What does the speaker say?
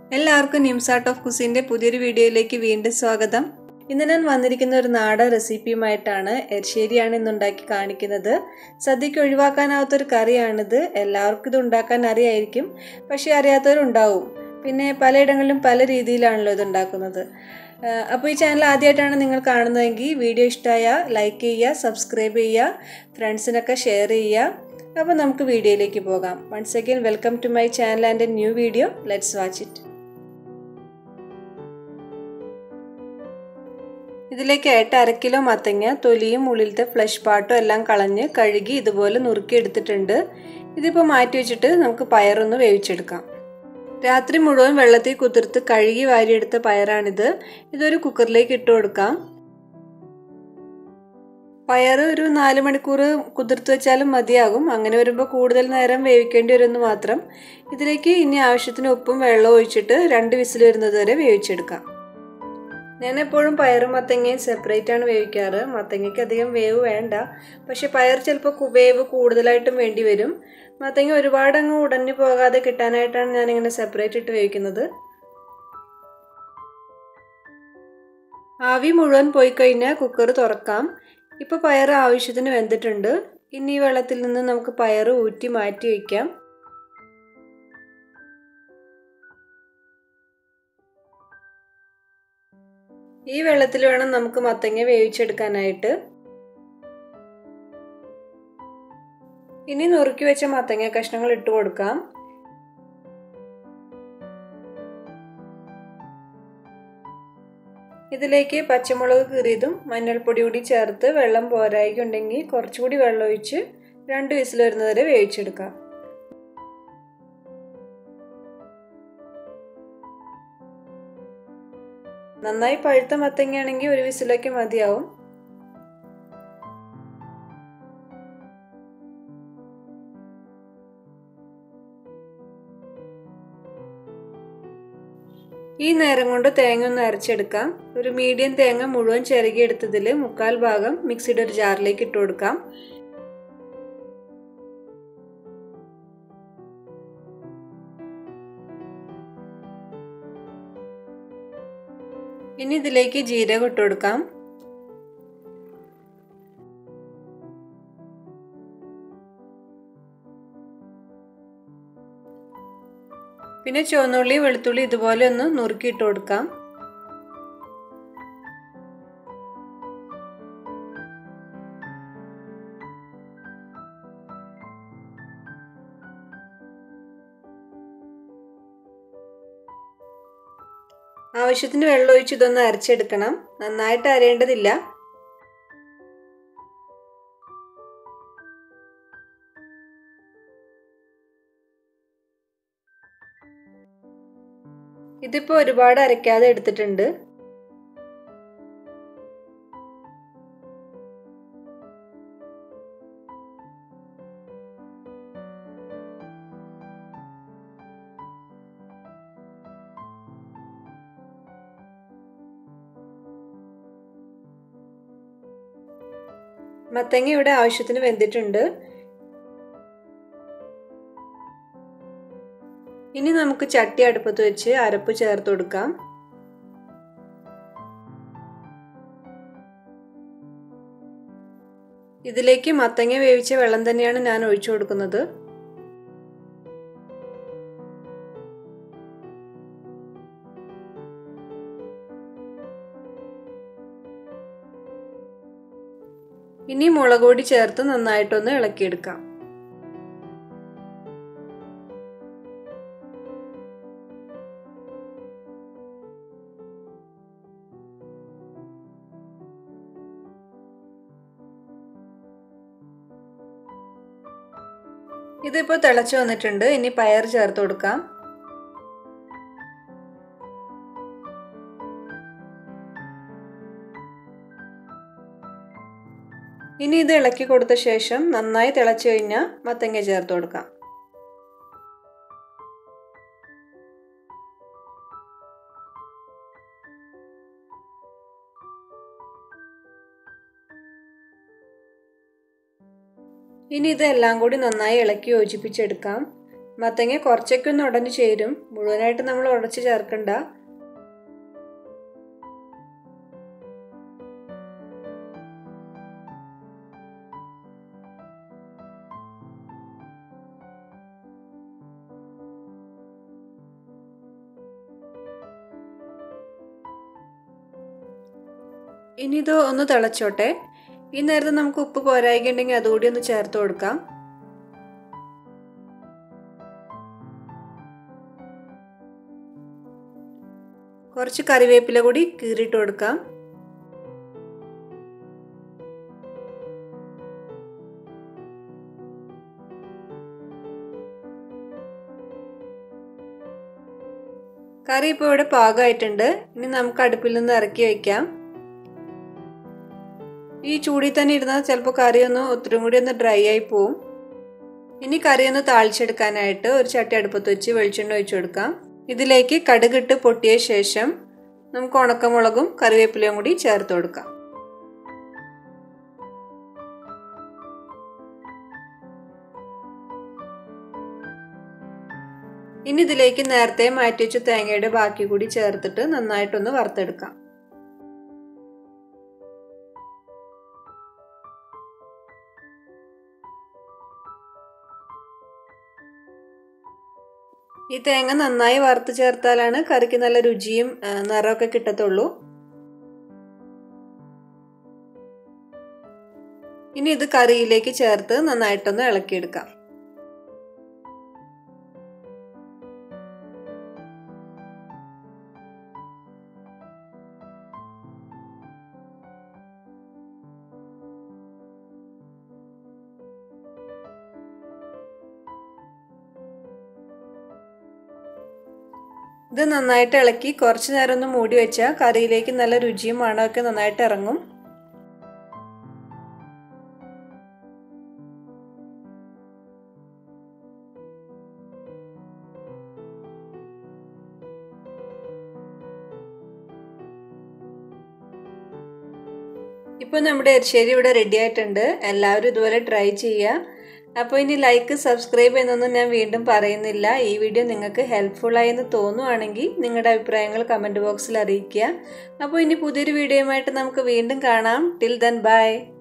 എല്ലാവർക്കും nymphs art of കുസിൻ്റെ പുതിയൊരു വീഡിയോയിലേക്ക് വീണ്ടും സ്വാഗതം ഇന്ന് ഞാൻ വന്നിരിക്കുന്ന ഒരു നാടൻ റെസിപ്പിയുമായിട്ടാണ് എരിശ്ശേരിയാണ് ഇന്ന് ഉണ്ടാക്കി കാണിക്കുന്നത് സദ്യക്ക് ഒഴിവാക്കാനാവാത്തൊരു കറിയാണിത് എല്ലാവർക്കും ഇത് ഉണ്ടാക്കാൻ അറിയായിരിക്കും പക്ഷേ അറിയാത്തവരുണ്ടാവും പിന്നെ പലയിടങ്ങളിലും പല രീതിയിലാണല്ലോ ഇത് ഉണ്ടാക്കുന്നത് അപ്പോൾ ഈ ചാനൽ ആദ്യമായിട്ടാണ് നിങ്ങൾ കാണുന്നതെങ്കിൽ വീഡിയോ ഇഷ്ടമായ ലൈക്ക് ചെയ്യുക സബ്സ്ക്രൈബ് ചെയ്യുക ഫ്രണ്ട്സിനൊക്കെ ഷെയർ ചെയ്യുക അപ്പോൾ നമുക്ക് വീഡിയോയിലേക്ക് പോകാം once again welcome to my channel and a new video let's watch it ഇതിലേക്കായിട്ട് അര കിലോ മത്തങ്ങ തൊലിയും ഉള്ളിലത്തെ ഫ്ലഷ് പാട്ടും എല്ലാം കളഞ്ഞ് കഴുകി ഇതുപോലെ നുറുക്കി എടുത്തിട്ടുണ്ട് ഇതിപ്പോൾ മാറ്റി വെച്ചിട്ട് നമുക്ക് പയറൊന്ന് വേവിച്ചെടുക്കാം രാത്രി മുഴുവൻ വെള്ളത്തിൽ കുതിർത്ത് കഴുകി വാരിയെടുത്ത പയറാണിത് ഇതൊരു കുക്കറിലേക്ക് ഇട്ട് കൊടുക്കാം പയർ ഒരു നാല് മണിക്കൂർ കുതിർത്ത് വെച്ചാലും മതിയാകും അങ്ങനെ വരുമ്പോൾ കൂടുതൽ നേരം വേവിക്കേണ്ടി വരുമെന്ന് മാത്രം ഇതിലേക്ക് ഇനി ആവശ്യത്തിന് ഉപ്പും വെള്ളവും ഒഴിച്ചിട്ട് രണ്ട് വിസിൽ വരുന്നത് വരെ വേവിച്ചെടുക്കാം ഞാൻ എപ്പോഴും പയറും മത്തങ്ങയും സെപ്പറേറ്റ് ആണ് വേവിക്കാറ് മത്തങ്ങയ്ക്ക് അധികം വേവ് വേണ്ട പക്ഷെ പയർ ചിലപ്പോൾ വേവ് കൂടുതലായിട്ടും വേണ്ടി വരും മത്തങ്ങ ഒരുപാട് അങ്ങ് ഉടഞ്ഞു പോകാതെ കിട്ടാനായിട്ടാണ് ഞാനിങ്ങനെ സെപ്പറേറ്റ് ഇട്ട് വേവിക്കുന്നത് ആവി മുഴുവൻ പോയി കഴിഞ്ഞാൽ കുക്കർ തുറക്കാം ഇപ്പോൾ പയർ ആവശ്യത്തിന് വെന്തിട്ടുണ്ട് ഇനി ഈ വെള്ളത്തിൽ നിന്ന് നമുക്ക് പയർ ഊറ്റി മാറ്റി വയ്ക്കാം ഈ വെള്ളത്തിൽ വേണം നമുക്ക് മത്തങ്ങ വേവിച്ചെടുക്കാനായിട്ട് ഇനി നുറുക്കി വെച്ച മത്തങ്ങ കഷ്ണങ്ങൾ ഇട്ട് കൊടുക്കാം ഇതിലേക്ക് പച്ചമുളക് കീറിയതും മഞ്ഞൾപ്പൊടി കൂടി ചേർത്ത് വെള്ളം പോരായിക്കുണ്ടെങ്കിൽ കുറച്ചുകൂടി വെള്ളം ഒഴിച്ച് രണ്ട് വിസിൽ വരുന്നവരെ വേവിച്ചെടുക്കാം നന്നായി പഴുത്ത മത്തങ്ങയാണെങ്കിൽ ഒരു വിസിലൊക്കെ മതിയാവും ഈ നേരം കൊണ്ട് തേങ്ങ ഒന്ന് അരച്ചെടുക്കാം ഒരു മീഡിയം തേങ്ങ മുഴുവൻ ചിരകിയെടുത്തതിൽ മുക്കാൽ ഭാഗം മിക്സിയുടെ ഒരു ജാറിലേക്ക് ഇട്ട് കൊടുക്കാം ഇനി ഇതിലേക്ക് ജീരകം ഇട്ട് കൊടുക്കാം പിന്നെ ചുവന്നുള്ളി വെളുത്തുള്ളി ഇതുപോലെ ഒന്ന് നുറുക്കിയിട്ട് കൊടുക്കാം ആവശ്യത്തിന് വെള്ളം ഒഴിച്ച് ഇതൊന്ന് അരച്ചെടുക്കണം നന്നായിട്ട് അരയേണ്ടതില്ല ഇതിപ്പോൾ ഒരുപാട് അരയ്ക്കാതെ എടുത്തിട്ടുണ്ട് മത്തങ്ങ ഇവിടെ ആവശ്യത്തിന് വെന്തിട്ടുണ്ട് ഇനി നമുക്ക് ചട്ടി അടുപ്പത്ത് വെച്ച് അരപ്പ് ചേർത്ത് കൊടുക്കാം ഇതിലേക്ക് മത്തങ്ങ വേവിച്ച വെള്ളം തന്നെയാണ് ഞാൻ ഒഴിച്ചു കൊടുക്കുന്നത് ഇനി മുളക് പൊടി ചേർത്ത് നന്നായിട്ടൊന്ന് ഇളക്കിയെടുക്കാം ഇതിപ്പോൾ തിളച്ചു വന്നിട്ടുണ്ട് ഇനി പയർ ചേർത്ത് കൊടുക്കാം ഇനി ഇത് ഇളക്കി കൊടുത്ത ശേഷം നന്നായി തിളച്ചു കഴിഞ്ഞാൽ മത്തങ്ങ ചേർത്ത് കൊടുക്കാം ഇനി ഇതെല്ലാം കൂടി നന്നായി ഇളക്കി യോജിപ്പിച്ചെടുക്കാം മത്തങ്ങ കുറച്ചൊക്കെ ഒന്ന് ഉടഞ്ഞു ചേരും മുഴുവനായിട്ട് നമ്മൾ ഉടച്ച് ചേർക്കണ്ട ഇനി ഇത് ഒന്ന് തിളച്ചോട്ടെ ഈ നേരത്തെ നമുക്ക് ഉപ്പ് പോരായിക്കുണ്ടെങ്കിൽ അതുകൂടി ഒന്ന് ചേർത്ത് കൊടുക്കാം കുറച്ച് കറിവേപ്പില കൂടി കീറിയിട്ട് കൊടുക്കാം കറി ഇപ്പോൾ ഇവിടെ പാകമായിട്ടുണ്ട് ഇനി നമുക്ക് അടുപ്പിൽ നിന്ന് ഇറക്കി വയ്ക്കാം ഈ ചൂടിൽ തന്നെ ഇരുന്നാൽ ചിലപ്പോൾ കറി ഒന്ന് ഒത്തിരി കൂടി ഒന്ന് ഡ്രൈ ആയി പോവും ഇനി കറി ഒന്ന് താളിച്ചെടുക്കാനായിട്ട് ഒരു ചട്ടി അടുപ്പത്ത് വെച്ച് വെളിച്ചെണ്ണ ഒഴിച്ചു കൊടുക്കാം ഇതിലേക്ക് കടുകിട്ട് പൊട്ടിയ ശേഷം നമുക്ക് ഉണക്കമുളകും കറിവേപ്പിലയും കൂടി ചേർത്ത് കൊടുക്കാം ഇനി ഇതിലേക്ക് നേരത്തെ മാറ്റി വെച്ച തേങ്ങയുടെ ബാക്കി കൂടി ചേർത്തിട്ട് നന്നായിട്ടൊന്ന് വറുത്തെടുക്കാം ഈ തേങ്ങ നന്നായി വറുത്ത് ചേർത്താലാണ് കറിക്ക് നല്ല രുചിയും നിറമൊക്കെ കിട്ടത്തുള്ളൂ ഇനി ഇത് കറിയിലേക്ക് ചേർത്ത് നന്നായിട്ടൊന്ന് ഇളക്കിയെടുക്കാം ഇത് നന്നായിട്ട് ഇളക്കി കുറച്ച് നേരം ഒന്ന് മൂടി വെച്ചാൽ കറിയിലേക്ക് നല്ല രുചിയും മണമൊക്കെ നന്നായിട്ട് ഇറങ്ങും ഇപ്പോൾ നമ്മുടെ എരിശ്ശേരി ഇവിടെ റെഡി ആയിട്ടുണ്ട് എല്ലാവരും ഇതുപോലെ ട്രൈ ചെയ്യുക അപ്പോൾ ഇനി ലൈക്ക് സബ്സ്ക്രൈബ് എന്നൊന്നും ഞാൻ വീണ്ടും പറയുന്നില്ല ഈ വീഡിയോ നിങ്ങൾക്ക് ഹെൽപ്ഫുള്ളായി എന്ന് തോന്നുവാണെങ്കിൽ നിങ്ങളുടെ അഭിപ്രായങ്ങൾ കമൻറ്റ് ബോക്സിൽ അറിയിക്കുക അപ്പോൾ ഇനി പുതിയൊരു വീഡിയോയുമായിട്ട് നമുക്ക് വീണ്ടും കാണാം ടിൽ ദെൻ ബൈ